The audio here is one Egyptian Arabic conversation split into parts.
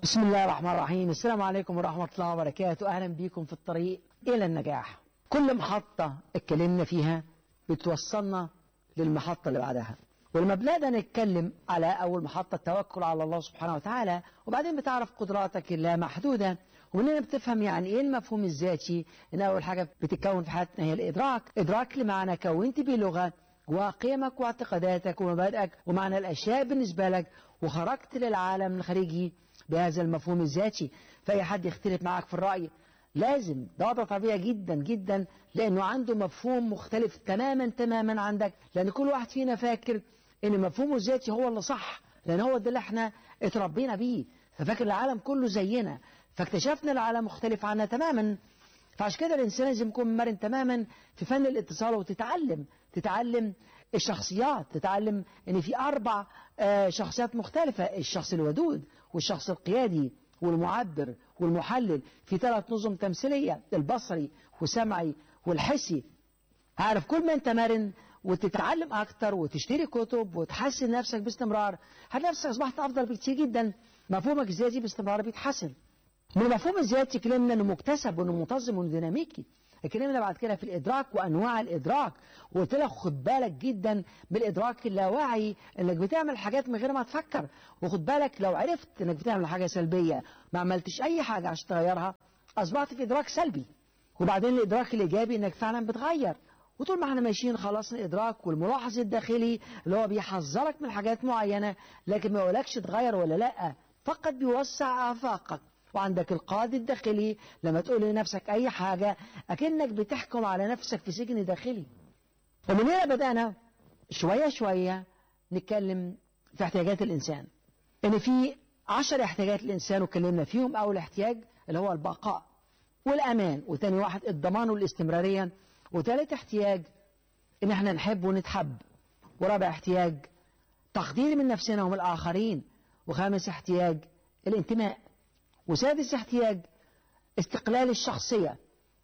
بسم الله الرحمن الرحيم السلام عليكم ورحمة الله وبركاته أهلا بكم في الطريق إلى النجاح كل محطة اتكلمنا فيها بتوصلنا للمحطة اللي بعدها ولما بدأنا نتكلم على أول محطة التوكل على الله سبحانه وتعالى وبعدين بتعرف قدراتك اللامحدودة ومننا بتفهم يعني ايه المفهوم الذاتي ان اول حاجة بتتكون في حياتنا هي الادراك ادراك لمعنى كونت به لغة وقيمك واعتقاداتك ومبادئك ومعنى الاشياء بالنسبة لك وخرجت للعالم الخارجي بهذا المفهوم الذاتي فأي حد يختلف معك في الرأي لازم ده وضع طبيعي جدا جدا لأنه عنده مفهوم مختلف تماما تماما عندك لأن كل واحد فينا فاكر إن مفهومه الذاتي هو اللي صح لأن هو ده اللي احنا اتربينا بيه ففاكر العالم كله زينا فاكتشفنا العالم مختلف عنا تماما فعشان كده الإنسان لازم يكون مرن تماما في فن الاتصال وتتعلم تتعلم الشخصيات تتعلم ان في اربع شخصيات مختلفة الشخص الودود والشخص القيادي والمعبر والمحلل في ثلاث نظم تمثيلية البصري والسمعي والحسي عارف كل ما انت مرن وتتعلم اكتر وتشتري كتب وتحسن نفسك باستمرار هتلاقي نفسك اصبحت افضل بكتير جدا مفهومك الذاتي باستمرار بيتحسن من المفهوم الذاتي كلمنا انه مكتسب وانه منتظم وانه ديناميكي اتكلمنا بعد كده في الادراك وانواع الادراك وقلت لك خد بالك جدا بالادراك اللاواعي انك بتعمل حاجات من غير ما تفكر وخد بالك لو عرفت انك بتعمل حاجه سلبيه ما عملتش اي حاجه عشان تغيرها اصبحت في ادراك سلبي وبعدين الادراك الايجابي انك فعلا بتغير وطول ما احنا ماشيين خلصنا الادراك والملاحظ الداخلي اللي هو بيحذرك من حاجات معينه لكن ما يقولكش تغير ولا لا فقط بيوسع افاقك وعندك القاضي الداخلي لما تقول لنفسك أي حاجة أكنك بتحكم على نفسك في سجن داخلي ومن هنا بدأنا شوية شوية نتكلم في احتياجات الإنسان إن في عشر احتياجات الإنسان وكلمنا فيهم أول احتياج اللي هو البقاء والأمان وتاني واحد الضمان والاستمرارية وتالت احتياج إن احنا نحب ونتحب ورابع احتياج تقدير من نفسنا ومن الآخرين وخامس احتياج الانتماء وسادس احتياج استقلال الشخصية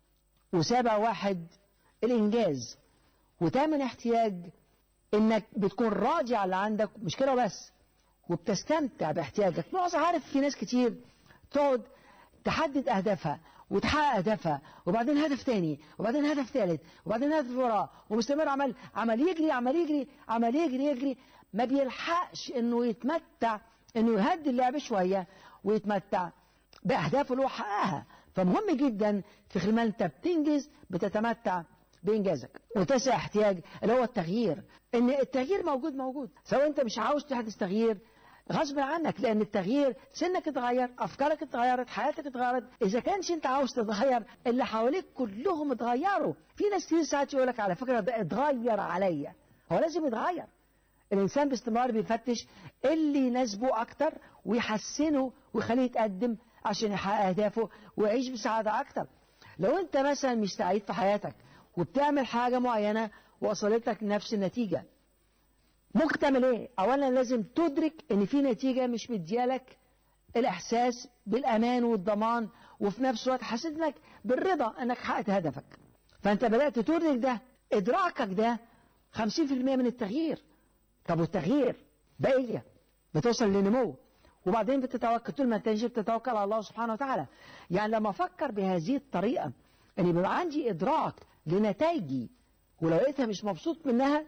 وسابع واحد الإنجاز وثامن احتياج إنك بتكون راضي على اللي عندك مش كده بس وبتستمتع باحتياجك معظم عارف في ناس كتير تقعد تحدد أهدافها وتحقق أهدافها وبعدين هدف تاني وبعدين هدف ثالث وبعدين هدف وراه ومستمر عمال عمال يجري عمال يجري عمال يجري يجري ما بيلحقش إنه يتمتع إنه يهدي اللعب شوية ويتمتع بأهدافه اللي هو حققها فمهم جدا في خلال ما أنت بتنجز بتتمتع بإنجازك وتسع احتياج اللي هو التغيير إن التغيير موجود موجود سواء أنت مش عاوز تحدث تغيير غصب عنك لأن التغيير سنك اتغير أفكارك اتغيرت حياتك اتغيرت إذا كانش أنت عاوز تتغير اللي حواليك كلهم اتغيروا في ناس كتير ساعات يقول لك على فكرة ده اتغير عليا هو لازم يتغير الإنسان باستمرار بيفتش اللي يناسبه أكتر ويحسنه ويخليه يتقدم عشان يحقق أهدافه ويعيش بسعادة أكتر لو أنت مثلا مش سعيد في حياتك وبتعمل حاجة معينة وصلتك نفس النتيجة ممكن تعمل ايه اولا لازم تدرك ان في نتيجة مش مديالك الاحساس بالامان والضمان وفي نفس الوقت حسيت انك بالرضا انك حققت هدفك فانت بدأت تدرك ده ادراكك ده 50% من التغيير طب والتغيير بقية بتوصل لنمو وبعدين بتتوكل طول ما انت بتتوكل على الله سبحانه وتعالى يعني لما افكر بهذه الطريقة ان يبقى عندي ادراك لنتائجي ولو لقيتها مش مبسوط منها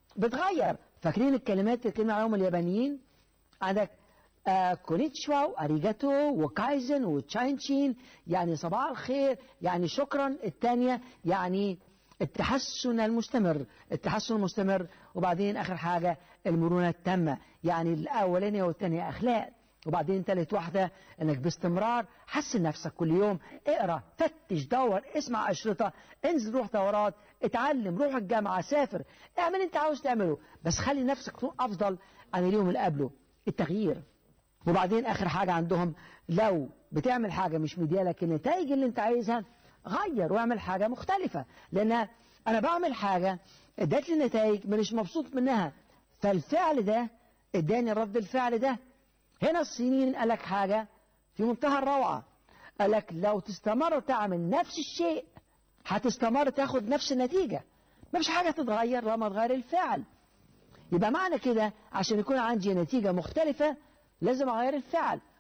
بتغير فاكرين الكلمات اللي كلمة عليهم اليابانيين عندك آه كونيتشوا واريجاتو وكايزن وتشاينشين يعني صباح الخير يعني شكرا الثانية يعني التحسن المستمر التحسن المستمر وبعدين آخر حاجة المرونة التامة يعني الأولانية والثانية أخلاق وبعدين ثالث واحدة انك باستمرار حسن نفسك كل يوم اقرا فتش دور اسمع اشرطة انزل روح دورات اتعلم روح الجامعة سافر اعمل انت عاوز تعمله بس خلي نفسك تكون افضل عن اليوم اللي قبله التغيير وبعدين اخر حاجة عندهم لو بتعمل حاجة مش مديالك النتائج اللي انت عايزها غير واعمل حاجة مختلفة لان انا بعمل حاجة ادت لي نتائج مش مبسوط منها فالفعل ده اداني رد الفعل ده هنا الصينيين قال لك حاجة في منتهى الروعة قال لك لو تستمر تعمل نفس الشيء هتستمر تاخد نفس النتيجة ما فيش حاجة تتغير لما تغير الفعل يبقى معنى كده عشان يكون عندي نتيجة مختلفة لازم أغير الفعل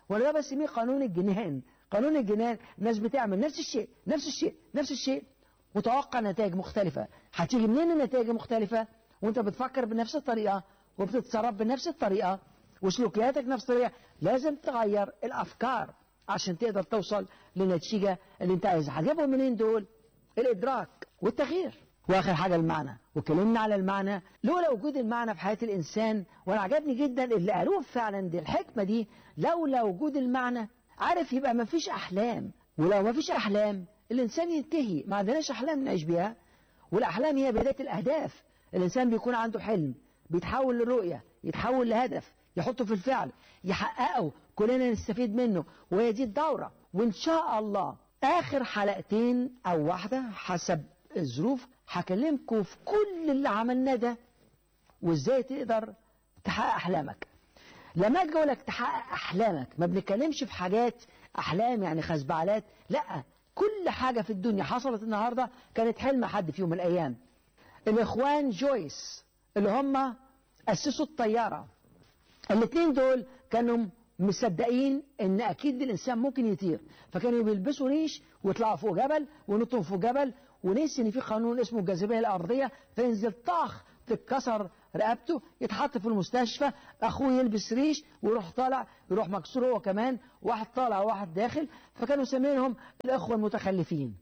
ولا ده بسميه قانون الجنان قانون الجنان الناس بتعمل نفس الشيء نفس الشيء نفس الشيء متوقع نتائج مختلفة هتيجي منين النتائج المختلفة وانت بتفكر بنفس الطريقة وبتتصرف بنفس الطريقة وسلوكياتك نفس الطريقة لازم تغير الأفكار عشان تقدر توصل للنتيجة اللي انت عايزها هتجيبهم منين دول الإدراك والتغيير واخر حاجه المعنى وكلمنا على المعنى لولا وجود المعنى في حياه الانسان وانا عجبني جدا اللي قالوه فعلا دي الحكمه دي لولا وجود المعنى عارف يبقى ما فيش احلام ولو ما فيش احلام الانسان ينتهي ما عندناش احلام نعيش بيها والاحلام هي بدايه الاهداف الانسان بيكون عنده حلم بيتحول لرؤيه يتحول لهدف يحطه في الفعل يحققه كلنا نستفيد منه وهي دي الدوره وان شاء الله اخر حلقتين او واحده حسب الظروف هكلمكم في كل اللي عملناه ده وازاي تقدر تحقق احلامك لما اجي اقول لك تحقق احلامك ما بنتكلمش في حاجات احلام يعني خزبعلات لا كل حاجه في الدنيا حصلت النهارده كانت حلم حد في يوم من الايام الاخوان جويس اللي هم اسسوا الطياره الاثنين دول كانوا مصدقين ان اكيد الانسان ممكن يطير فكانوا بيلبسوا ريش ويطلعوا فوق جبل ونطوا فوق جبل ونسي ان في قانون اسمه الجاذبيه الارضيه فينزل طاخ تتكسر رقبته يتحط في المستشفى اخوه يلبس ريش ويروح طالع يروح مكسور هو كمان واحد طالع وواحد داخل فكانوا سمينهم الاخوه المتخلفين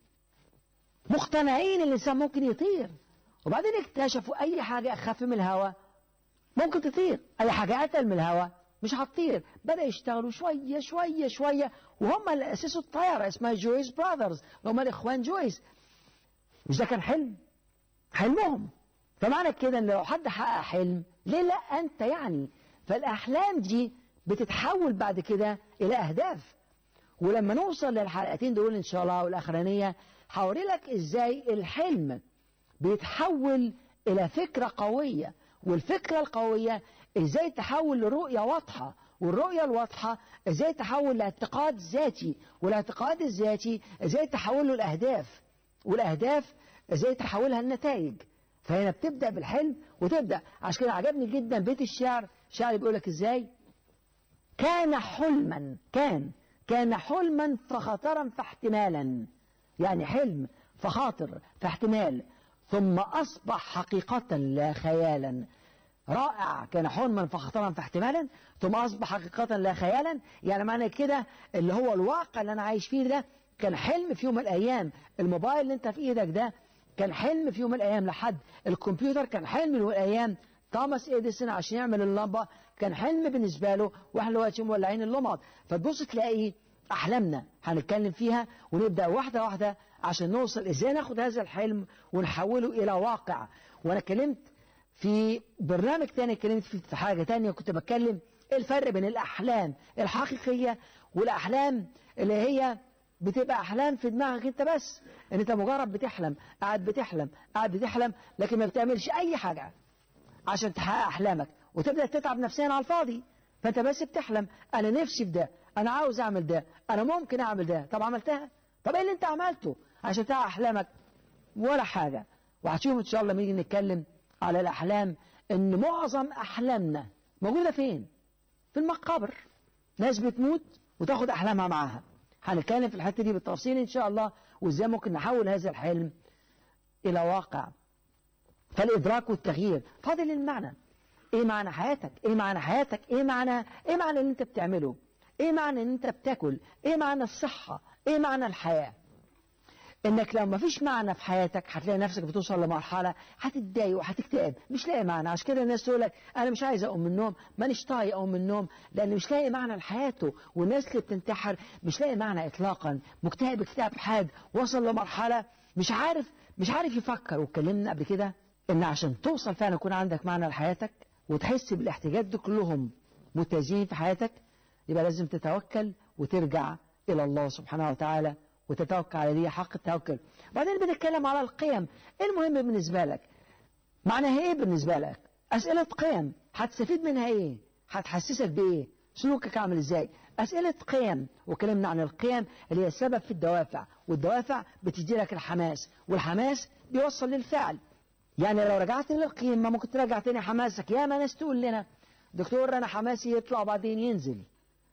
مقتنعين الانسان ممكن يطير وبعدين اكتشفوا اي حاجه اخف من الهواء ممكن تطير اي حاجه اتقل من الهواء مش هتطير بدا يشتغلوا شويه شويه شويه وهم اللي اسسوا الطياره اسمها جويس براذرز هم الاخوان جويس مش ده كان حلم حلمهم فمعنى كده ان لو حد حقق حلم ليه لا انت يعني فالاحلام دي بتتحول بعد كده الى اهداف ولما نوصل للحلقتين دول ان شاء الله والاخرانيه هوري لك ازاي الحلم بيتحول الى فكره قويه والفكره القويه ازاي تحول لرؤيه واضحه والرؤيه الواضحه ازاي تحول لاعتقاد ذاتي والاعتقاد الذاتي ازاي تحوله لاهداف والاهداف ازاي تحولها لنتائج فهنا بتبدا بالحلم وتبدا عشان كده عجبني جدا بيت الشعر الشعر بيقول لك ازاي كان حلما كان كان حلما فخطرا فاحتمالا يعني حلم فخاطر فاحتمال ثم اصبح حقيقه لا خيالا رائع كان حلما فخطرا فاحتمالا ثم اصبح حقيقه لا خيالا يعني معنى كده اللي هو الواقع اللي انا عايش فيه ده كان حلم في يوم من الايام الموبايل اللي انت في ايدك ده كان حلم في يوم من الايام لحد الكمبيوتر كان حلم من الايام توماس اديسون عشان يعمل اللمبه كان حلم بالنسبه له واحنا دلوقتي مولعين اللمض فتبص تلاقي احلامنا هنتكلم فيها ونبدا واحده واحده عشان نوصل ازاي ناخد هذا الحلم ونحوله الى واقع وانا اتكلمت في برنامج تاني اتكلمت في حاجه تانية كنت بتكلم ايه الفرق بين الاحلام الحقيقيه والاحلام اللي هي بتبقى احلام في دماغك انت بس ان انت مجرد بتحلم قاعد بتحلم قاعد بتحلم لكن ما بتعملش اي حاجه عشان تحقق احلامك وتبدا تتعب نفسيا على الفاضي فانت بس بتحلم انا نفسي في ده انا عاوز اعمل ده انا ممكن اعمل ده طب عملتها طب ايه اللي انت عملته عشان تحقق احلامك ولا حاجه وهتشوف ان شاء الله لما نيجي نتكلم على الاحلام ان معظم احلامنا موجوده فين في المقابر ناس بتموت وتاخد احلامها معاها هنتكلم في الحته دي بالتفصيل ان شاء الله وازاي ممكن نحول هذا الحلم الى واقع فالادراك والتغيير فاضل المعنى ايه معنى حياتك ايه معنى حياتك ايه معنى ايه معنى اللي انت بتعمله ايه معنى ان انت بتاكل ايه معنى الصحه ايه معنى الحياه انك لو ما فيش معنى في حياتك هتلاقي نفسك بتوصل لمرحله هتتضايق وهتكتئب مش لاقي معنى عشان كده الناس تقول لك انا مش عايز اقوم من النوم مانيش طايق اقوم من النوم لان مش لاقي معنى لحياته والناس اللي بتنتحر مش لاقي معنى اطلاقا مكتئب اكتئاب حاد وصل لمرحله مش عارف مش عارف يفكر واتكلمنا قبل كده ان عشان توصل فعلا يكون عندك معنى لحياتك وتحس بالاحتياجات دي كلهم متزين في حياتك يبقى لازم تتوكل وترجع الى الله سبحانه وتعالى وتتوكل على دي حق التوكل بعدين بنتكلم على القيم ايه المهم بالنسبة لك معناها ايه بالنسبة لك اسئلة قيم هتستفيد منها ايه هتحسسك بايه سلوكك عامل ازاي اسئلة قيم وكلمنا عن القيم اللي هي السبب في الدوافع والدوافع بتدي لك الحماس والحماس بيوصل للفعل يعني لو رجعت للقيمة ممكن ترجع تاني حماسك يا ما ناس تقول لنا دكتور انا حماسي يطلع وبعدين ينزل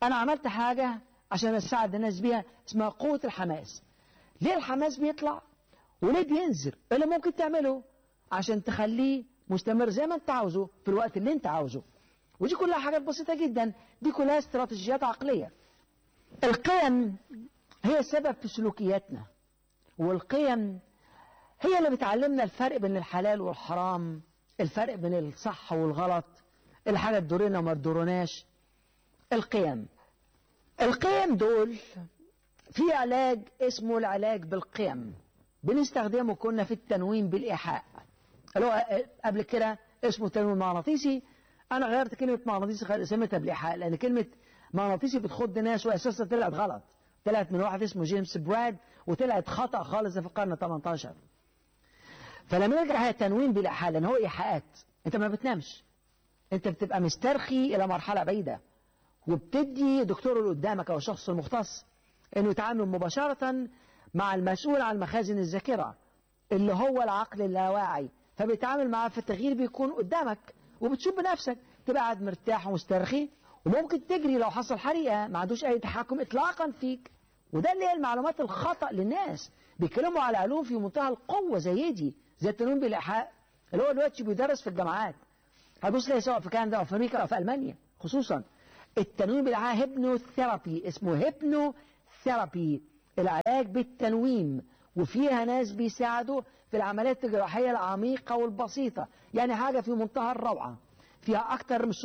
انا عملت حاجة عشان اساعد الناس بيها اسمها قوة الحماس ليه الحماس بيطلع وليه بينزل إيه اللي ممكن تعمله عشان تخليه مستمر زي ما انت عاوزه في الوقت اللي انت عاوزه ودي كلها حاجات بسيطة جدا دي كلها استراتيجيات عقلية القيم هي السبب في سلوكياتنا والقيم هي اللي بتعلمنا الفرق بين الحلال والحرام الفرق بين الصح والغلط الحاجة تدورنا وما تدورناش القيم القيم دول في علاج اسمه العلاج بالقيم بنستخدمه كنا في التنويم بالإيحاء اللي هو قبل كده اسمه تنويم مغناطيسي أنا غيرت كلمة مغناطيسي سميتها بالإيحاء لأن كلمة مغناطيسي بتخض ناس وأساسا طلعت غلط طلعت من واحد اسمه جيمس براد وطلعت خطأ خالص في القرن 18 فلما نرجع هي التنويم بالإيحاء لأن هو إيحاءات أنت ما بتنامش أنت بتبقى مسترخي إلى مرحلة بعيدة وبتدي دكتور اللي قدامك أو الشخص المختص إنه يتعامل مباشرة مع المسؤول عن مخازن الذاكرة اللي هو العقل اللاواعي فبيتعامل معاه في التغيير بيكون قدامك وبتشوف بنفسك تبقى قاعد مرتاح ومسترخي وممكن تجري لو حصل حريقة ما عندوش أي تحكم إطلاقا فيك وده اللي هي المعلومات الخطأ للناس بيتكلموا على علوم في منتهى القوة زي دي زي التنويم بالإيحاء اللي هو دلوقتي بيدرس في الجامعات هتبص ليه سواء في كندا أو في أمريكا أو في ألمانيا خصوصا التنويم بالإيحاء هيبنو ثيرابي اسمه هيبنو ثيرابي العلاج بالتنويم وفيها ناس بيساعدوا في العمليات الجراحية العميقة والبسيطة يعني حاجة في منتهى الروعة فيها أكثر من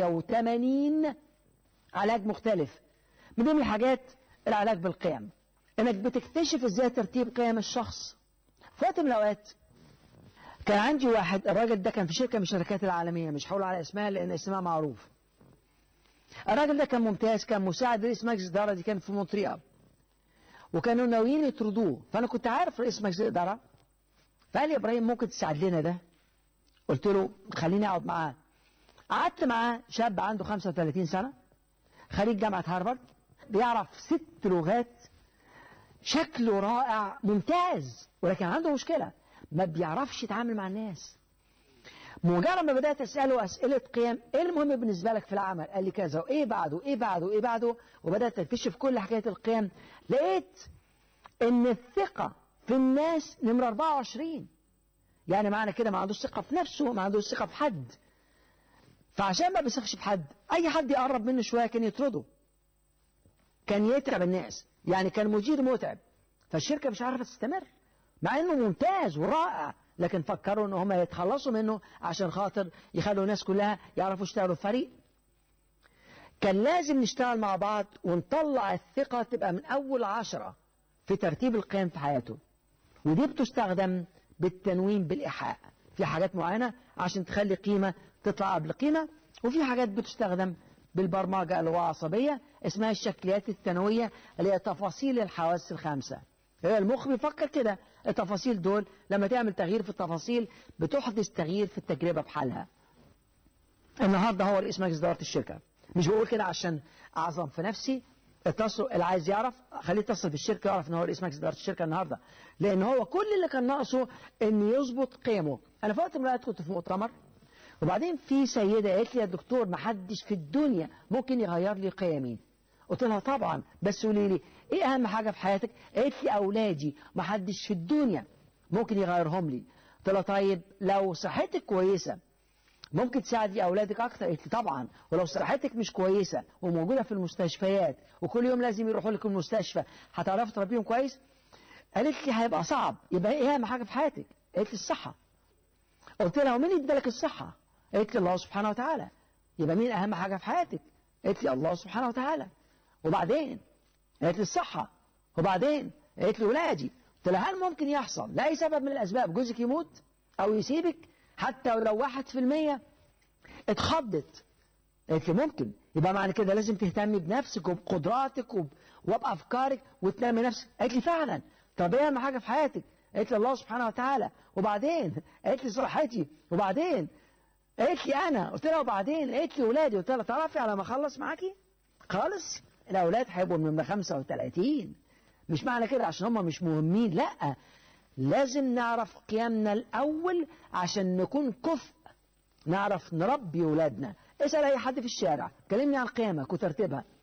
680 علاج مختلف من ضمن الحاجات العلاج بالقيم انك بتكتشف ازاي ترتيب قيم الشخص في وقت من الاوقات كان عندي واحد الراجل ده كان في شركه من الشركات العالميه مش هقول على اسمها لان اسمها معروف الراجل ده كان ممتاز كان مساعد رئيس مجلس الاداره دي كان في مونتريال وكانوا ناويين يطردوه فانا كنت عارف رئيس مجلس الاداره فقال لي يا ابراهيم ممكن تساعد لنا ده قلت له خليني اقعد معاه قعدت معاه شاب عنده 35 سنه خريج جامعه هارفارد بيعرف ست لغات شكله رائع ممتاز ولكن عنده مشكلة ما بيعرفش يتعامل مع الناس مجرد ما بدأت أسأله أسئلة قيم إيه المهم بالنسبة لك في العمل قال لي كذا وإيه بعده وإيه بعده وإيه بعده وبدأت أكتشف كل حكاية القيم لقيت إن الثقة في الناس نمرة 24 يعني معنى كده ما عندوش ثقة في نفسه ما عندوش ثقة في حد فعشان ما بيثقش في حد أي حد يقرب منه شوية كان يطرده كان يتعب الناس يعني كان مدير متعب فالشركة مش عارفة تستمر مع انه ممتاز ورائع لكن فكروا ان هم يتخلصوا منه عشان خاطر يخلوا الناس كلها يعرفوا يشتغلوا في فريق كان لازم نشتغل مع بعض ونطلع الثقة تبقى من أول عشرة في ترتيب القيم في حياته ودي بتستخدم بالتنويم بالإيحاء في حاجات معينة عشان تخلي قيمة تطلع قبل قيمة وفي حاجات بتستخدم بالبرمجة العصبية اسمها الشكليات الثانوية اللي هي تفاصيل الحواس الخمسة هي المخ بيفكر كده التفاصيل دول لما تعمل تغيير في التفاصيل بتحدث تغيير في التجربة بحالها النهاردة هو رئيس مجلس إدارة الشركة مش بقول كده عشان أعظم في نفسي اتصل اللي عايز يعرف خليه يتصل بالشركة يعرف ان هو رئيس مجلس إدارة الشركة النهاردة لأن هو كل اللي كان ناقصه إن يظبط قيمه أنا في وقت من الأوقات كنت في مؤتمر وبعدين في سيدة قالت لي يا دكتور ما حدش في الدنيا ممكن يغير لي قيمي قلت لها طبعا بس قولي لي ايه اهم حاجة في حياتك قالت لي اولادي ما حدش في الدنيا ممكن يغيرهم لي قلت لها طيب لو صحتك كويسة ممكن تساعدي اولادك اكتر قالت لي طبعا ولو صحتك مش كويسة وموجودة في المستشفيات وكل يوم لازم يروحوا لك المستشفى هتعرفي تربيهم كويس قالت لي هيبقى صعب يبقى ايه اهم حاجة في حياتك قالت لي الصحة قلت لها ومين ادالك الصحة قالت لي الله سبحانه وتعالى يبقى مين أهم حاجة في حياتك قالت لي الله سبحانه وتعالى وبعدين قالت لي الصحة وبعدين قالت لي ولادي قلت لها هل ممكن يحصل لأي سبب من الأسباب جوزك يموت أو يسيبك حتى ولو واحد في المية اتخضت قالت لي ممكن يبقى معنى كده لازم تهتمي بنفسك وبقدراتك وب... وبأفكارك وتنامي نفسك قالت لي فعلا طب ايه أهم حاجة في حياتك قالت لي الله سبحانه وتعالى وبعدين قالت لي صحتي وبعدين قالت لي انا قلت لها وبعدين قالت لي ولادي قلت لها تعرفي على ما اخلص معاكي خالص الاولاد هيبقوا من 35 مش معنى كده عشان هم مش مهمين لا لازم نعرف قيمنا الاول عشان نكون كفء نعرف نربي ولادنا اسال اي حد في الشارع كلمني عن قيمك وترتيبها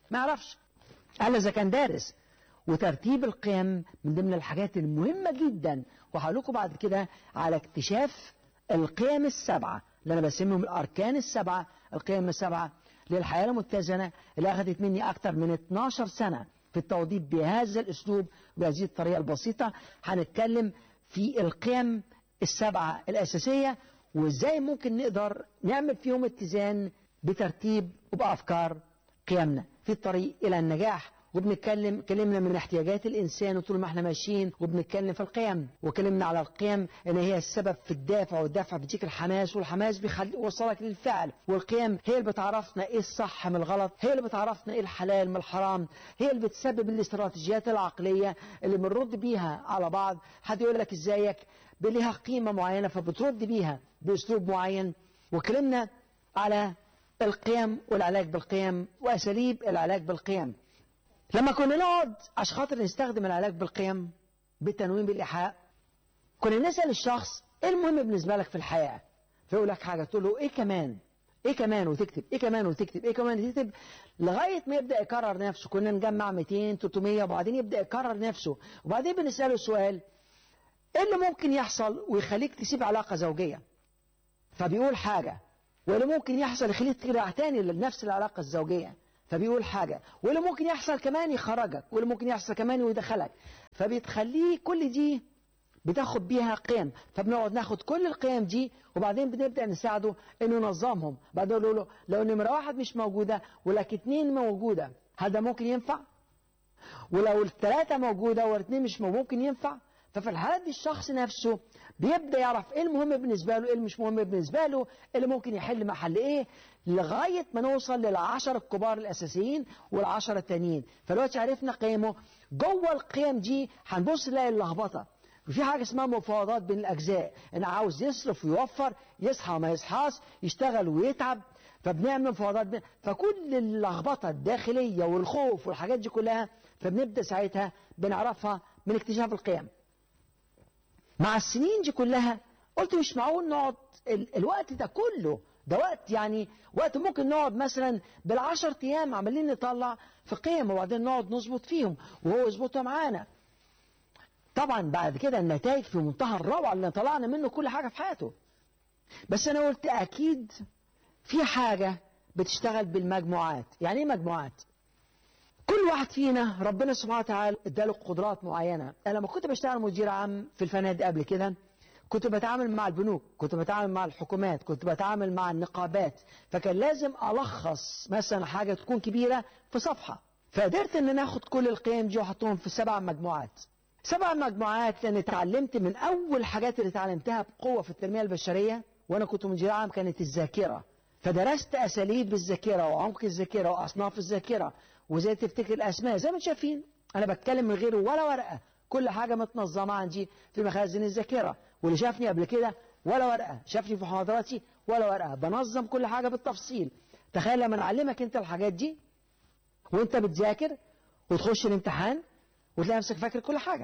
ما يعرفش الا اذا كان دارس وترتيب القيم من ضمن الحاجات المهمة جدا وهقول لكم بعد كده على اكتشاف القيم السبعة اللي أنا بسميهم الأركان السبعة القيم السبعة للحياة المتزنة اللي أخذت مني أكتر من 12 سنة في التوضيب بهذا الأسلوب بهذه الطريقة البسيطة هنتكلم في القيم السبعة الأساسية وإزاي ممكن نقدر نعمل فيهم اتزان بترتيب وبأفكار قيمنا في الطريق إلى النجاح وبنتكلم كلمنا من احتياجات الانسان وطول ما احنا ماشيين وبنتكلم في القيم وكلمنا على القيم ان هي السبب في الدافع والدافع بيديك الحماس والحماس بيوصلك للفعل والقيم هي اللي بتعرفنا ايه الصح من الغلط هي اللي بتعرفنا ايه الحلال من الحرام هي اللي بتسبب الاستراتيجيات العقليه اللي بنرد بيها على بعض حد يقول لك ازيك ليها قيمه معينه فبترد بيها باسلوب معين وكلمنا على القيم والعلاج بالقيم واساليب العلاج بالقيم لما كنا نقعد عشان خاطر نستخدم العلاج بالقيم بالتنويم بالإيحاء كنا نسأل الشخص ايه المهم بالنسبة لك في الحياة فيقول لك حاجة تقول له ايه كمان ايه كمان وتكتب ايه كمان وتكتب ايه كمان وتكتب لغاية ما يبدأ يكرر نفسه كنا نجمع 200 300 وبعدين يبدأ يكرر نفسه وبعدين بنسأله سؤال ايه اللي ممكن يحصل ويخليك تسيب علاقة زوجية فبيقول حاجة واللي ممكن يحصل يخليك ترجع تاني لنفس العلاقة الزوجية فبيقول حاجة واللي ممكن يحصل كمان يخرجك واللي ممكن يحصل كمان يدخلك فبتخليه كل دي بتاخد بيها قيم فبنقعد ناخد كل القيم دي وبعدين بنبدأ نساعده انه ينظمهم بعدين نقول له لو نمرة واحد مش موجودة ولك اتنين موجودة هل ده ممكن ينفع؟ ولو الثلاثة موجودة والاثنين مش ممكن ينفع؟ ففي الحالات دي الشخص نفسه بيبدأ يعرف ايه المهم بالنسبة له ايه اللي مش مهم بالنسبة له اللي ممكن يحل محل ايه لغاية ما نوصل للعشر الكبار الأساسيين والعشر التانيين فدلوقتي عرفنا قيمه جوه القيم دي هنبص نلاقي اللخبطة وفي حاجة اسمها مفاوضات بين الأجزاء أنا عاوز يصرف ويوفر يصحى ما يصحاش يشتغل ويتعب فبنعمل مفاوضات بين فكل اللخبطة الداخلية والخوف والحاجات دي كلها فبنبدأ ساعتها بنعرفها من اكتشاف القيم مع السنين دي كلها قلت مش معقول نقعد ال الوقت ده كله ده وقت يعني وقت ممكن نقعد مثلا بالعشر ايام عمالين نطلع في قيم وبعدين نقعد نظبط فيهم وهو يظبطها معانا طبعا بعد كده النتائج في منتهى الروعه اللي طلعنا منه كل حاجه في حياته بس انا قلت اكيد في حاجه بتشتغل بالمجموعات يعني ايه مجموعات كل واحد فينا ربنا سبحانه وتعالى اداله قدرات معينه انا لما كنت بشتغل مدير عام في الفنادق قبل كده كنت بتعامل مع البنوك كنت بتعامل مع الحكومات كنت بتعامل مع النقابات فكان لازم ألخص مثلا حاجة تكون كبيرة في صفحة فقدرت ان انا اخد كل القيم دي واحطهم في سبع مجموعات سبع مجموعات لان اتعلمت من اول حاجات اللي اتعلمتها بقوة في التنمية البشرية وانا كنت مدير عام كانت الذاكرة فدرست اساليب الذاكرة وعمق الذاكرة واصناف الذاكرة وازاي تفتكر الاسماء زي ما انتم شايفين انا بتكلم من غير ولا ورقة كل حاجة متنظمة عندي في مخازن الذاكرة واللي شافني قبل كده ولا ورقة شافني في محاضراتي ولا ورقة بنظم كل حاجة بالتفصيل تخيل لما نعلمك انت الحاجات دي وانت بتذاكر وتخش الامتحان وتلاقي نفسك فاكر كل حاجة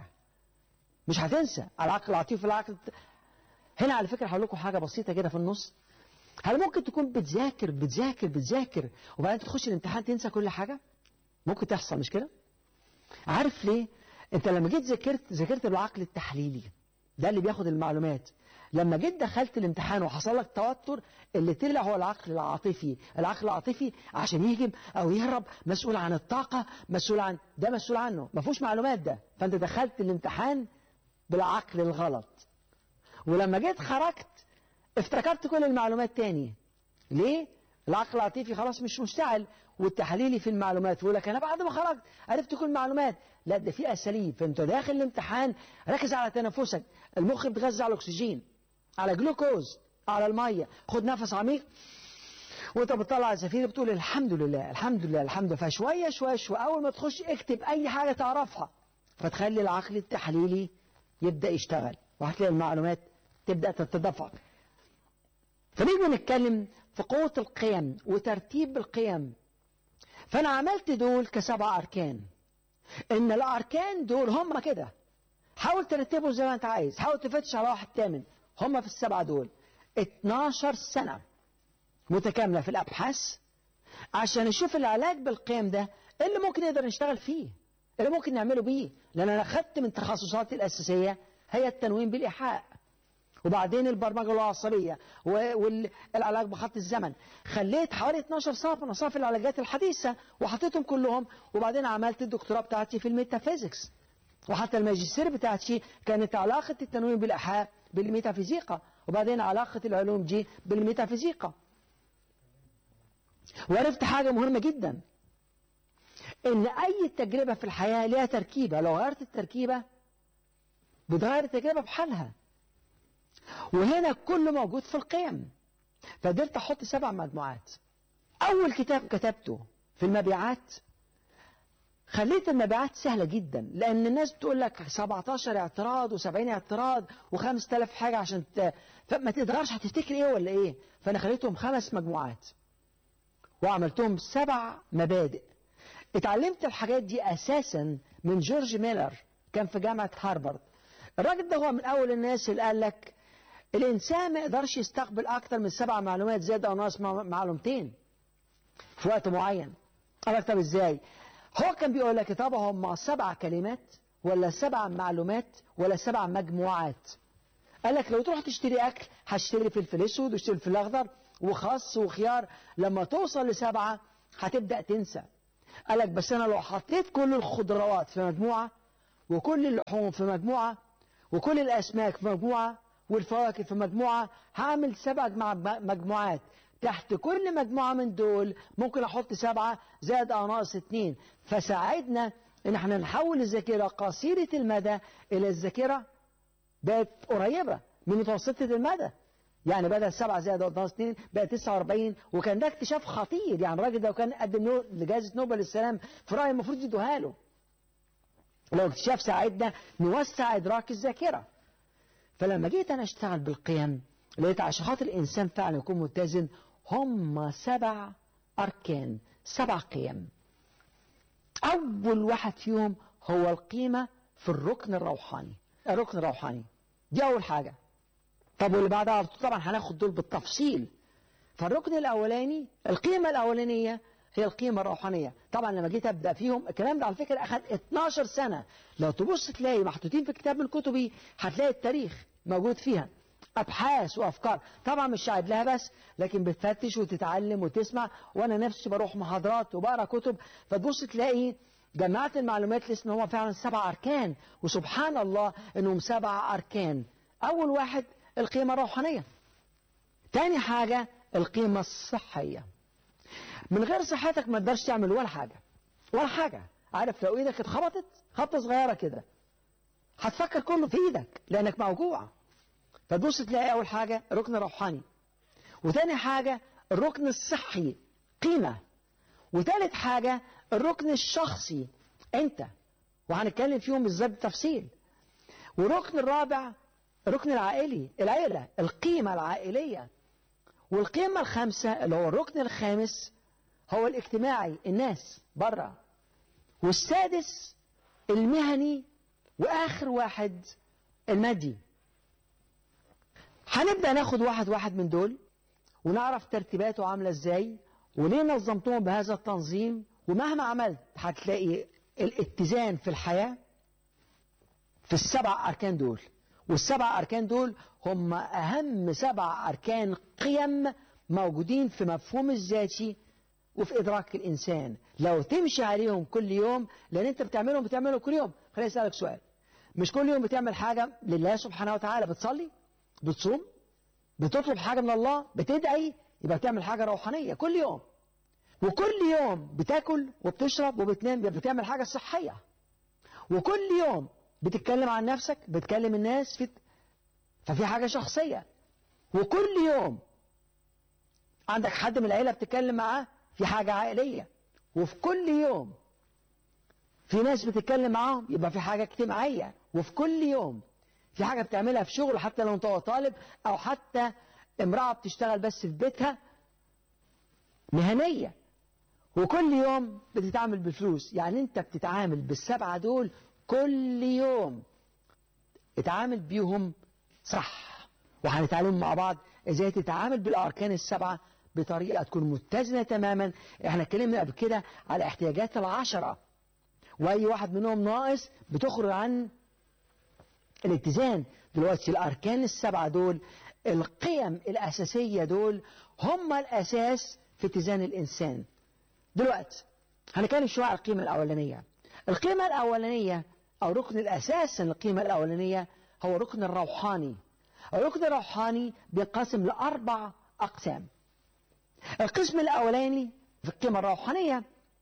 مش هتنسى العقل العاطفي العقل هنا على فكرة هقول لكم حاجة بسيطة كده في النص هل ممكن تكون بتذاكر بتذاكر بتذاكر وبعدين تخش الامتحان تنسى كل حاجة ممكن تحصل مش كده عارف ليه انت لما جيت ذاكرت ذاكرت بالعقل التحليلي ده اللي بياخد المعلومات لما جيت دخلت الامتحان وحصل لك توتر اللي طلع هو العقل العاطفي العقل العاطفي عشان يهجم او يهرب مسؤول عن الطاقة مسؤول عن ده مسؤول عنه ما فيهوش معلومات ده فانت دخلت الامتحان بالعقل الغلط ولما جيت خرجت افتكرت كل المعلومات تاني ليه العقل العاطفي خلاص مش مشتعل والتحليلي في المعلومات يقول لك انا بعد ما خرجت عرفت كل المعلومات لا ده في اساليب فانت داخل الامتحان ركز على تنفسك المخ بيتغذى على الاكسجين على جلوكوز على الميه خد نفس عميق وانت بتطلع الزفير بتقول الحمد لله الحمد لله الحمد لله فشويه شويه شويه اول ما تخش اكتب اي حاجه تعرفها فتخلي العقل التحليلي يبدا يشتغل وهتلاقي المعلومات تبدا تتدفق فنيجي نتكلم في قوة القيم وترتيب القيم فأنا عملت دول كسبع أركان إن الأركان دول هم كده حاول ترتبهم زي ما أنت عايز حاول تفتش على واحد تامن هم في السبعة دول 12 سنة متكاملة في الأبحاث عشان نشوف العلاج بالقيم ده إيه اللي ممكن نقدر نشتغل فيه اللي ممكن نعمله بيه لأن أنا أخدت من تخصصاتي الأساسية هي التنويم بالإيحاء وبعدين البرمجة العصبية والعلاج بخط الزمن خليت حوالي 12 صف من أصناف العلاجات الحديثة وحطيتهم كلهم وبعدين عملت الدكتوراه بتاعتي في الميتافيزيكس وحتى الماجستير بتاعتي كانت علاقة التنويم بالإيحاء بالميتافيزيقا وبعدين علاقة العلوم دي بالميتافيزيقا وعرفت حاجة مهمة جدا ان اي تجربة في الحياة ليها تركيبة لو غيرت التركيبة بتغير التجربة بحالها وهنا كله موجود في القيم فقدرت احط سبع مجموعات اول كتاب كتبته في المبيعات خليت المبيعات سهلة جدا لأن الناس بتقول لك 17 اعتراض و70 اعتراض و5000 حاجة عشان ت... فما تقدرش هتفتكر ايه ولا ايه فأنا خليتهم خمس مجموعات وعملتهم سبع مبادئ اتعلمت الحاجات دي أساسا من جورج ميلر كان في جامعة هارفارد الراجل ده هو من أول الناس اللي قال لك الإنسان ما يقدرش يستقبل أكتر من سبع معلومات زيادة أو ناقص معلومتين في وقت معين قال لك طب إزاي هو كان بيقول لك طب هم سبع كلمات ولا سبع معلومات ولا سبع مجموعات قال لك لو تروح تشتري أكل هتشتري فلفل أسود وتشتري فلفل أخضر وخس وخيار لما توصل لسبعة هتبدأ تنسى قال لك بس أنا لو حطيت كل الخضروات في مجموعة وكل اللحوم في مجموعة وكل الأسماك في مجموعة والفواكه في مجموعة هعمل سبع مجموعات تحت كل مجموعة من دول ممكن أحط سبعة زائد أو ناقص اتنين فساعدنا إن احنا نحول الذاكرة قصيرة المدى إلى الذاكرة بقت قريبة من متوسطة المدى يعني بدل سبعة زائد أو ناقص اتنين بقى 49 وكان ده اكتشاف خطير يعني الراجل ده كان قدم لجائزة نوبل للسلام في رأيي المفروض يدوها له لو اكتشاف ساعدنا نوسع إدراك الذاكرة فلما جيت أنا أشتغل بالقيم لقيت عشان خاطر الإنسان فعلا يكون متزن هم سبع أركان سبع قيم أول واحد فيهم هو القيمة في الركن الروحاني الركن الروحاني دي أول حاجة طب واللي بعدها طبعا هناخد دول بالتفصيل فالركن الأولاني القيمة الأولانية هي القيمة الروحانية طبعا لما جيت أبدأ فيهم الكلام ده على فكرة أخذ 12 سنة لو تبص تلاقي محطوطين في كتاب من كتبي هتلاقي التاريخ موجود فيها أبحاث وأفكار طبعا مش قاعد لها بس لكن بتفتش وتتعلم وتسمع وأنا نفسي بروح محاضرات وبقرا كتب فتبص تلاقي جمعت المعلومات لسه هو فعلا سبع أركان وسبحان الله إنهم سبع أركان أول واحد القيمة الروحانية تاني حاجة القيمة الصحية من غير صحتك ما تقدرش تعمل ولا حاجة ولا حاجة عارف لو ايدك اتخبطت خبطة صغيرة كده هتفكر كله في ايدك لانك موجوع فتبص تلاقي اول حاجة ركن روحاني وتاني حاجة الركن الصحي قيمة وتالت حاجة الركن الشخصي انت وهنتكلم فيهم بالذات بالتفصيل والركن الرابع الركن العائلي العيلة القيمة العائلية والقيمة الخامسة اللي هو الركن الخامس هو الاجتماعي الناس بره والسادس المهني واخر واحد المادي هنبدا ناخد واحد واحد من دول ونعرف ترتيباته عامله ازاي وليه نظمتهم بهذا التنظيم ومهما عملت هتلاقي الاتزان في الحياه في السبع اركان دول والسبع اركان دول هم اهم سبع اركان قيم موجودين في مفهوم الذاتي وفي إدراك الإنسان لو تمشي عليهم كل يوم لأن أنت بتعملهم بتعملهم كل يوم خليني أسألك سؤال مش كل يوم بتعمل حاجة لله سبحانه وتعالى بتصلي بتصوم بتطلب حاجة من الله بتدعي يبقى بتعمل حاجة روحانية كل يوم وكل يوم بتاكل وبتشرب وبتنام يبقى بتعمل حاجة صحية وكل يوم بتتكلم عن نفسك بتكلم الناس في ففي حاجة شخصية وكل يوم عندك حد من العيلة بتتكلم معاه في حاجة عائلية وفي كل يوم في ناس بتتكلم معاهم يبقى في حاجة اجتماعية وفي كل يوم في حاجة بتعملها في شغل حتى لو انت طالب او حتى امرأة بتشتغل بس في بيتها مهنية وكل يوم بتتعامل بالفلوس يعني انت بتتعامل بالسبعة دول كل يوم اتعامل بيهم صح وهنتعلم مع بعض ازاي تتعامل بالاركان السبعة بطريقة تكون متزنة تماما احنا اتكلمنا قبل كده على احتياجات العشرة واي واحد منهم ناقص بتخرج عن الاتزان دلوقتي الاركان السبعة دول القيم الاساسية دول هم الاساس في اتزان الانسان دلوقتي هنتكلم شوية على القيمة الاولانية القيمة الاولانية او ركن الاساس القيمة الاولانية هو ركن الروحاني الركن الروحاني بينقسم لأربع أقسام القسم الأولاني في القيمة الروحانية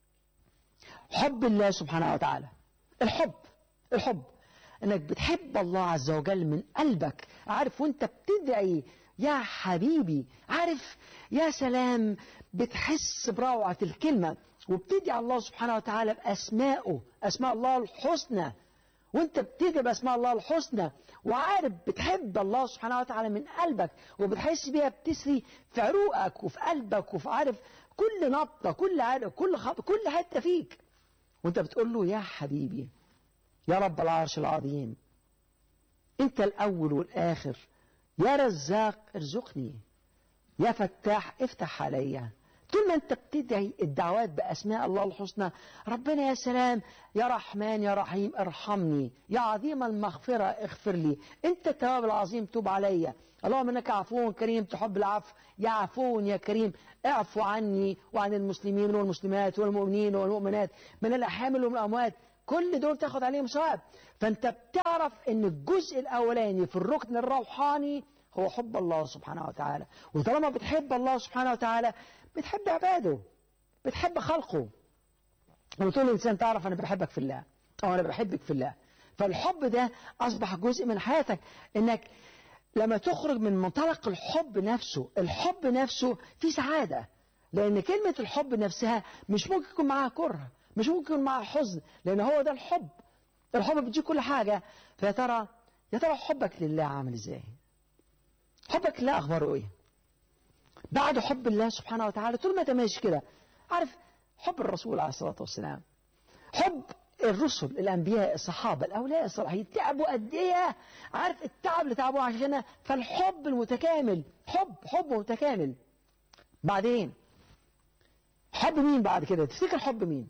حب الله سبحانه وتعالى الحب الحب انك بتحب الله عز وجل من قلبك عارف وانت بتدعي يا حبيبي عارف يا سلام بتحس بروعة الكلمة وبتدعي الله سبحانه وتعالى بأسمائه أسماء الله الحسنى وانت بتدعي بأسماء الله الحسنى وعارف بتحب الله سبحانه وتعالى من قلبك وبتحس بيها بتسري في عروقك وفي قلبك وفي عارف كل نبضة كل عرق كل خط كل حتة فيك وانت بتقول له يا حبيبي يا رب العرش العظيم انت الاول والاخر يا رزاق ارزقني يا فتاح افتح عليا طول ما انت بتدعي الدعوات باسماء الله الحسنى ربنا يا سلام يا رحمن يا رحيم ارحمني يا عظيم المغفره اغفر لي انت التواب العظيم توب عليا اللهم انك عفو كريم تحب العفو يا عفو يا كريم اعفو عني وعن المسلمين والمسلمات والمؤمنين والمؤمنات من الاحامل والاموات كل دول تاخد عليهم ثواب فانت بتعرف ان الجزء الاولاني في الركن الروحاني هو حب الله سبحانه وتعالى وطالما بتحب الله سبحانه وتعالى بتحب عباده بتحب خلقه وتقول الإنسان تعرف أنا بحبك في الله أو أنا بحبك في الله فالحب ده أصبح جزء من حياتك إنك لما تخرج من منطلق الحب نفسه الحب نفسه في سعادة لأن كلمة الحب نفسها مش ممكن يكون معاها كره مش ممكن يكون معاها حزن لأن هو ده الحب الحب بتجيب كل حاجة فيا ترى يا ترى حبك لله عامل ازاي حبك لله أخباره ايه بعد حب الله سبحانه وتعالى طول ما انت ماشي كده عارف حب الرسول عليه الصلاة والسلام حب الرسل الأنبياء الصحابة الأولياء الصالحين تعبوا قد إيه عارف التعب اللي تعبوه عشانه فالحب المتكامل حب حب متكامل بعدين حب مين بعد كده تفتكر حب مين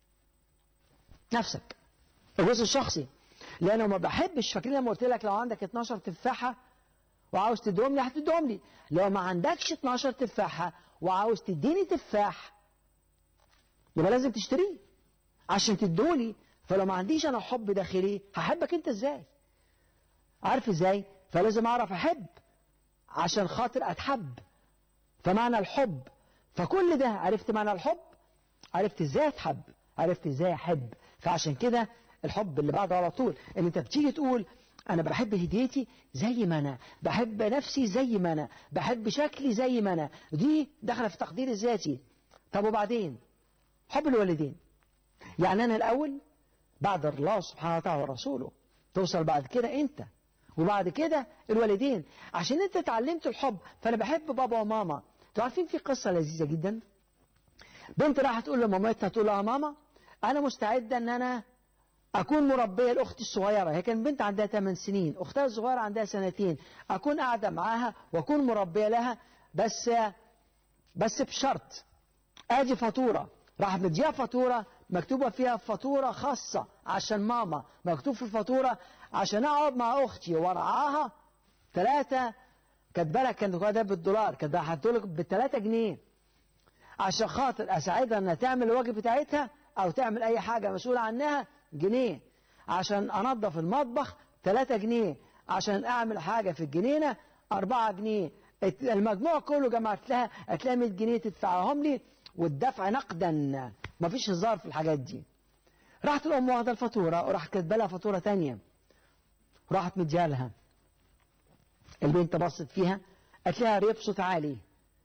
نفسك الجزء الشخصي لأنه ما بحبش فاكرين لما قلت لك لو عندك 12 تفاحة وعاوز تدوم لي هتدوم لي لو ما عندكش 12 تفاحة وعاوز تديني تفاح يبقى لازم تشتريه عشان تدولي فلو ما عنديش انا حب داخلي هحبك انت ازاي عارف ازاي فلازم اعرف احب عشان خاطر اتحب فمعنى الحب فكل ده عرفت معنى الحب عرفت ازاي اتحب عرفت ازاي احب فعشان كده الحب اللي بعده على طول ان انت بتيجي تقول انا بحب هديتي زي ما انا بحب نفسي زي ما انا بحب شكلي زي ما انا دي داخله في تقدير الذاتي طب وبعدين حب الوالدين يعني انا الاول بعد الله سبحانه وتعالى ورسوله توصل بعد كده انت وبعد كده الوالدين عشان انت اتعلمت الحب فانا بحب بابا وماما انتوا عارفين في قصه لذيذه جدا بنت راحت تقول لمامتها تقول لها ماما انا مستعده ان انا أكون مربية لأختي الصغيرة هي كان بنت عندها 8 سنين أختها الصغيرة عندها سنتين أكون قاعدة معاها وأكون مربية لها بس بس بشرط أدي فاتورة راح مديها فاتورة مكتوبة فيها فاتورة خاصة عشان ماما مكتوب في الفاتورة عشان أقعد مع أختي وأرعاها ثلاثة كاتبه لك كانت ده بالدولار كانت هتقول بالثلاثة جنيه عشان خاطر أساعدها إنها تعمل الواجب بتاعتها أو تعمل أي حاجة مسؤولة عنها جنيه عشان أنظف المطبخ 3 جنيه عشان أعمل حاجة في الجنينة 4 جنيه المجموع كله جمعت لها هتلاقي 100 جنيه تدفعهم لي والدفع نقدا مفيش هزار في الحاجات دي راحت الأم واخدة الفاتورة وراحت كاتبة لها فاتورة تانية راحت مديها لها البنت بصت فيها قالت لها ريب صوت عالي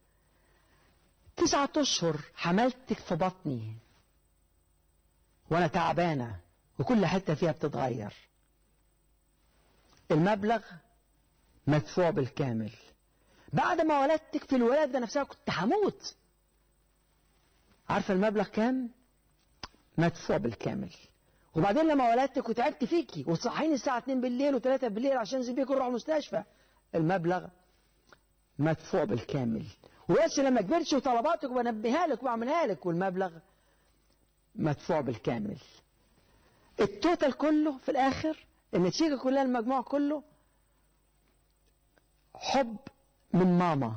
تسعة أشهر حملتك في بطني وأنا تعبانة وكل حتة فيها بتتغير المبلغ مدفوع بالكامل بعد ما ولدتك في الولادة نفسها كنت هموت عارفة المبلغ كام مدفوع بالكامل وبعدين لما ولدتك وتعبت فيكي وتصحيني الساعة 2 بالليل و3 بالليل عشان زي بيكم نروح المستشفى المبلغ مدفوع بالكامل وبس لما كبرتش وطلباتك بنبهها لك وبعملها لك والمبلغ مدفوع بالكامل التوتال كله في الاخر النتيجه كلها المجموع كله حب من ماما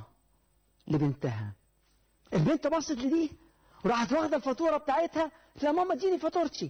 لبنتها البنت بصت لدي وراحت واخده الفاتوره بتاعتها قالت لها ماما اديني فاتورتي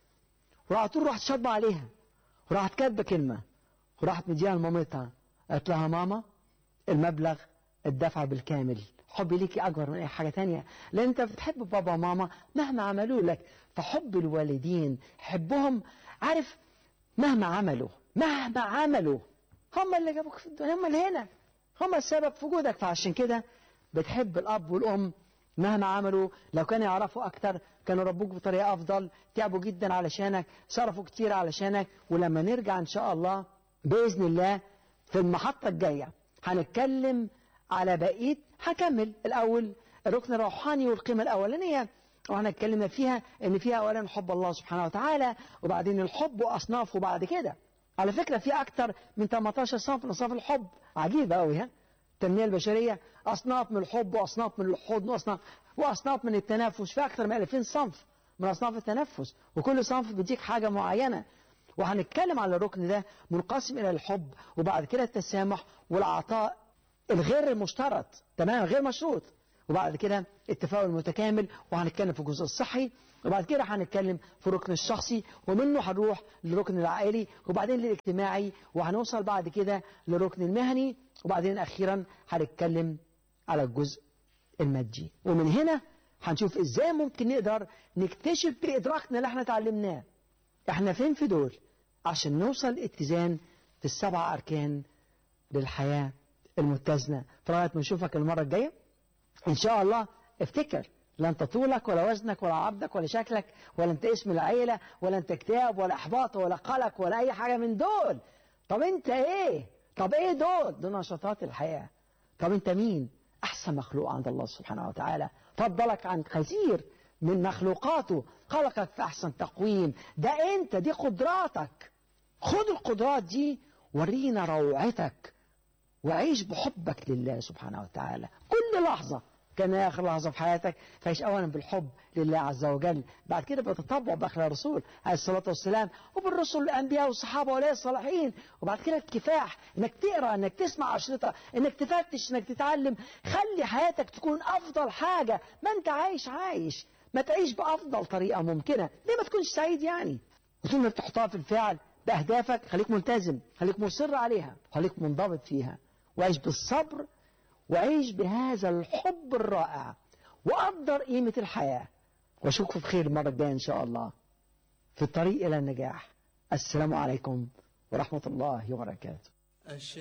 وراحت تروح راحت شاطبه عليها وراحت كاتبه كلمه وراحت مديها لمامتها قالت لها ماما المبلغ الدفع بالكامل حبي ليكي اكبر من اي حاجه تانية لان انت بتحب بابا وماما مهما عملوا لك فحب الوالدين حبهم عارف مهما عملوا مهما عملوا هم اللي جابوك في الدنيا هم اللي هنا هم السبب في وجودك فعشان كده بتحب الاب والام مهما عملوا لو كانوا يعرفوا اكتر كانوا ربوك بطريقه افضل تعبوا جدا علشانك صرفوا كتير علشانك ولما نرجع ان شاء الله باذن الله في المحطه الجايه هنتكلم على بقيه هكمل الاول الركن الروحاني والقيمه الاولانيه واحنا اتكلمنا فيها ان فيها اولا حب الله سبحانه وتعالى وبعدين الحب واصنافه بعد كده على فكره في اكتر من 18 صنف من اصناف الحب عجيبه قوي ها التنميه البشريه اصناف من الحب واصناف من الحضن واصناف واصناف من التنافس في اكتر من 2000 صنف من اصناف التنفس وكل صنف بيديك حاجه معينه وهنتكلم على الركن ده منقسم الى الحب وبعد كده التسامح والعطاء الغير المشترط تمام غير مشروط وبعد كده التفاؤل المتكامل وهنتكلم في الجزء الصحي وبعد كده هنتكلم في الركن الشخصي ومنه هنروح للركن العائلي وبعدين للاجتماعي وهنوصل بعد كده للركن المهني وبعدين اخيرا هنتكلم على الجزء المادي ومن هنا هنشوف ازاي ممكن نقدر نكتشف بادراكنا اللي احنا اتعلمناه احنا فين في دول عشان نوصل اتزان في السبع اركان للحياه المتزنه فلغايه ما نشوفك المره الجايه ان شاء الله افتكر لا انت طولك ولا وزنك ولا عرضك ولا شكلك ولا انت اسم العيله ولا انت اكتئاب ولا احباط ولا قلق ولا اي حاجه من دول طب انت ايه طب ايه دول دول نشاطات الحياه طب انت مين احسن مخلوق عند الله سبحانه وتعالى فضلك عن كثير من مخلوقاته خلقك في احسن تقويم ده انت دي قدراتك خد القدرات دي ورينا روعتك وعيش بحبك لله سبحانه وتعالى كل لحظة كان آخر لحظة في حياتك فعيش أولا بالحب لله عز وجل بعد كده بتطبع بأخلاق الرسول عليه الصلاة والسلام وبالرسل الأنبياء والصحابة ولا الصالحين وبعد كده الكفاح إنك تقرأ إنك تسمع أشرطة إنك تفتش إنك تتعلم خلي حياتك تكون أفضل حاجة ما أنت عايش عايش ما تعيش بأفضل طريقة ممكنة ليه ما تكونش سعيد يعني وطول ما بتحطها في الفعل بأهدافك خليك ملتزم خليك مصر عليها خليك منضبط فيها وعيش بالصبر وعيش بهذا الحب الرائع وقدر قيمة الحياة واشوفكم بخير المرة الجاية إن شاء الله في الطريق إلى النجاح السلام عليكم ورحمة الله وبركاته